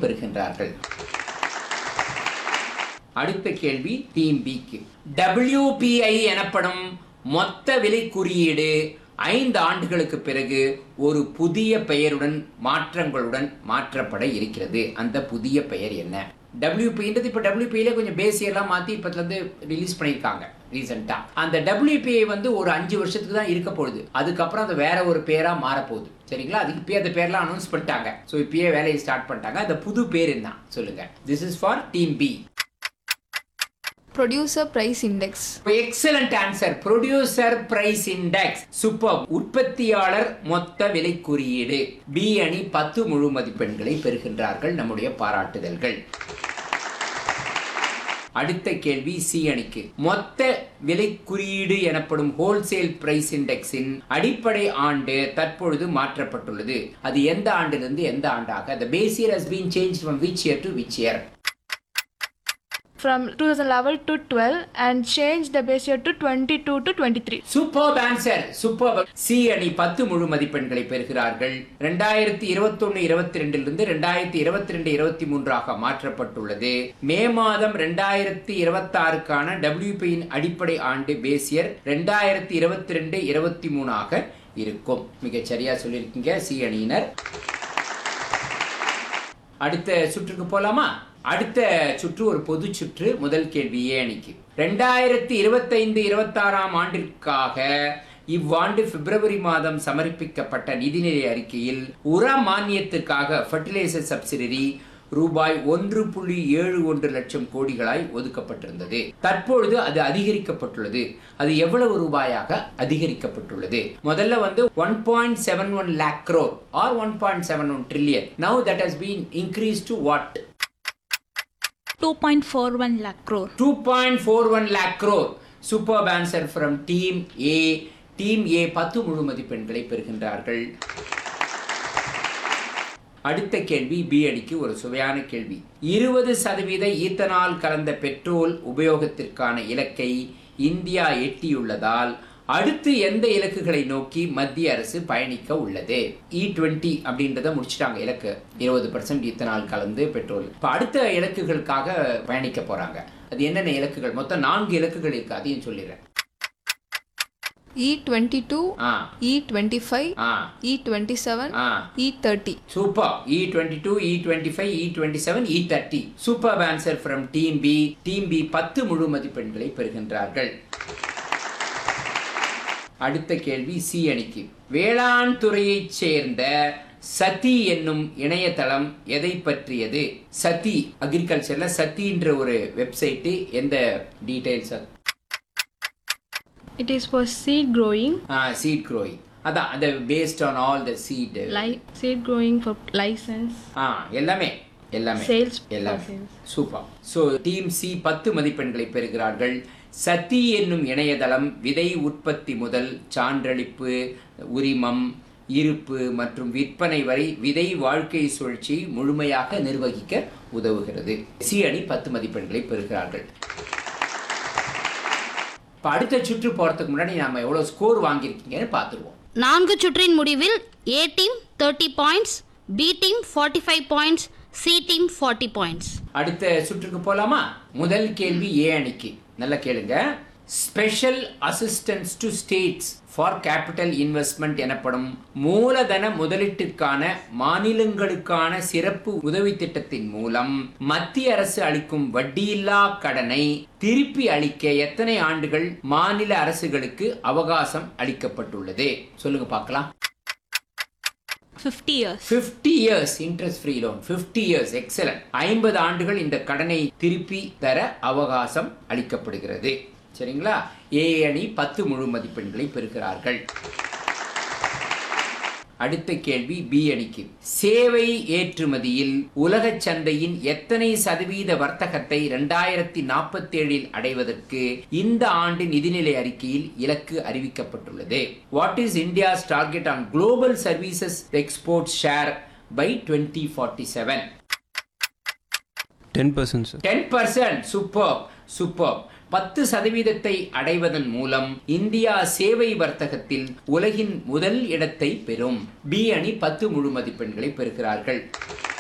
பெறுகின்றார்கள் அடுத்த கேள்வி டீம் பிக்கு WPI எனப்படும் மொத்த விலை குறியீடு ஐந்து ஆண்டுகளுக்கு பிறகு ஒரு புதிய பெயருடன் மாற்றங்களுடன் மாற்றப்பட இருக்கிறது அந்த புதிய பெயர் என்ன டபிள்யூபின்றது இப்போ டபிள்யூபியில கொஞ்சம் பேசி எல்லாம் மாற்றி இப்போதுலேருந்து ரிலீஸ் பண்ணியிருக்காங்க ரீசெண்டாக அந்த டபிள்யூபிஐ வந்து ஒரு அஞ்சு வருஷத்துக்கு தான் இருக்க போகுது அதுக்கப்புறம் அது வேற ஒரு பேராக மாறப்போகுது சரிங்களா அதுக்கு இப்பயே அந்த பேர்லாம் அனௌன்ஸ் பண்ணிட்டாங்க ஸோ இப்பயே வேலையை ஸ்டார்ட் பண்ணிட்டாங்க அந்த புது பேர் என்ன சொல்லுங்க this is for team B producer price index excellent answer producer price index super உற்பத்தியாளர் மொத்த விலை குறியீடு பி அணி பத்து முழு மதிப்பெண்களை பெறுகின்றார்கள் நம்முடைய பாராட்டுதல்கள் அடுத்த கேள்வி சி அணிக்கு மொத்த விலை குறியீடு எனப்படும் ஹோல்சேல் பிரைஸ் இண்டெக்ஸின் அடிப்படை ஆண்டு தற்பொழுது மாற்றப்பட்டுள்ளது அது எந்த ஆண்டிலிருந்து எந்த ஆண்டாக the base year has been changed from which year to which year from 2011 to 12 and change the base year to 22 to 23. Super answer super C அணி பத்து முழு மதிப்பெண்களை பெறுகிறார்கள் ரெண்டாயிரத்தி இருபத்தொன்னு இருபத்தி ரெண்டிலிருந்து ரெண்டாயிரத்தி இருபத்தி ரெண்டு இருபத்தி மூன்றாக மாற்றப்பட்டுள்ளது மே மாதம் ரெண்டாயிரத்தி இருபத்தி ஆறுக்கான டபிள்யூபியின் அடிப்படை ஆண்டு பேசியர் ரெண்டாயிரத்தி இருபத்தி ரெண்டு இருபத்தி மூணாக இருக்கும் மிகச் சரியா சொல்லியிருக்கீங்க சி அணியினர் அடுத்த சுற்றுக்கு போலாமா அடுத்த சுற்று ஒரு பொது சுற்று முதல் கேள்வி ஏ அணிக்கு ரெண்டாயிரத்தி இருபத்தைந்து இருபத்தாறாம் ஆண்டிற்காக இவ்வாண்டு பிப்ரவரி மாதம் சமர்ப்பிக்கப்பட்ட நிதிநிலை அறிக்கையில் உர மானியத்திற்காக ஃபர்டிலைசர் சப்சிடரி ரூபாய் ஒன்று புள்ளி ஏழு ஒன்று லட்சம் கோடிகளாய் ஒதுக்கப்பட்டிருந்தது தற்பொழுது அது அதிகரிக்கப்பட்டுள்ளது அது எவ்வளவு ரூபாயாக அதிகரிக்கப்பட்டுள்ளது முதல்ல வந்து one point seven one lakh crore or one point seven one trillion now that has been increase to what 2.41 lakh crore. Two point four one lakh crore super answer from team A team A பத்து முழு மதிப்பெண்களை பெறுகின்றார்கள் அடுத்த கேள்வி B அணிக்கு ஒரு சுவையான கேள்வி இருபது சதவீத ஈத்தனால் கலந்த பெட்ரோல் உபயோகத்திற்கான இலக்கை இந்தியா எட்டியுள்ளதால் அடுத்து எந்த இலக்குகளை நோக்கி மத்திய அரசு பயணிக்க உள்ளது இ டுவெண்ட்டி அப்படின்றத முடிச்சிட்டாங்க இலக்கு இருபது பர்சன்ட் ஈத்தனால் கலந்து பெட்ரோல் இப்போ அடுத்த இலக்குகளுக்காக பயணிக்க போறாங்க அது என்னென்ன இலக்குகள் மொத்தம் நான்கு இலக்குகள் இருக்கு அதையும் சொல்லிடுறேன் E22, uh E25, uh E27, uh E30. Super E twenty two E twenty five E twenty seven E thirty super answer from team B team B பத்து முழு மதிப்பெண்களை பெறுகின்றார்கள் அடுத்த கேள்வி சி அணிக்கு வேளாண் துறையைச் சேர்ந்த சதி என்னும் இணையதளம் எதை பற்றியது சதி அக்ரிகல்ச்சர்ல சதின்ற ஒரு வெப்சைட் எந்த details It is for seed growing, seed growing அதான் அந்த based on all the seed li- seed growing for license, uh எல்லாமே எல்லாமே Sales எல்லாமே for sales. Super so team C பத்து மதிப்பெண்களை பெறுகிறார்கள் சத்தி என்னும் இணையதளம் விதை உற்பத்தி முதல் சான்றளிப்பு உரிமம் இருப்பு மற்றும் விற்பனை வரை விதை வாழ்க்கை சுழற்சி முழுமையாக நிர்வகிக்க உதவுகிறது சி அணி பத்து மதிப்பெண்களை பெறுகிறார்கள் இப்போ அடுத்த சுற்று போறதுக்கு முன்னாடி நாம எவ்வளவு ஸ்கோர் வாங்கியிருக்கீங்கன்னு பார்த்துருவோம் நான்கு சுற்றின் முடிவில் A team thirty points B team forty five points C team forty points அடுத்த சுற்றுக்கு போலாமா முதல் கேள்வி ஏ அணிக்கு நல்லா கேளுங்க special assistance to states for capital investment எனப்படும் மூலதன முதலீட்டிற்கான மாநிலங்களுக்கான சிறப்பு உதவி திட்டத்தின் மூலம் மத்திய அரசு அளிக்கும் வட்டியில்லா கடனை திருப்பி அளிக்க எத்தனை ஆண்டுகள் மாநில அரசுகளுக்கு அவகாசம் அளிக்கப்பட்டுள்ளது சொல்லுங்க பார்க்கலாம் 50 years. 50 years interest free loan 50 years excellent ஐம்பது ஆண்டுகள் இந்த கடனை திருப்பி தர அவகாசம் அளிக்கப்படுகிறது சரிங்களா ஏ அணி பத்து முழு மதிப்பெண்களை பெறுகிறார்கள் அடுத்த கேள்வி பி அணிக்கு சேவை ஏற்றுமதியில் உலக சந்தையின் எத்தனை சதவீத வர்த்தகத்தை இரண்டாயிரத்தி நாற்பத்தி ஏழில் அடைவதற்கு இந்த ஆண்டு நிதிநிலை அறிக்கையில் இலக்கு அறிவிக்கப்பட்டுள்ளது what is India's target on global services export share by twenty forty seven ten percent sir ten percent super super பத்து சதவீதத்தை அடைவதன் மூலம் இந்தியா சேவை வர்த்தகத்தில் உலகின் முதல் இடத்தை பெறும் பி அணி பத்து முழு மதிப்பெண்களை பெறுகிறார்கள்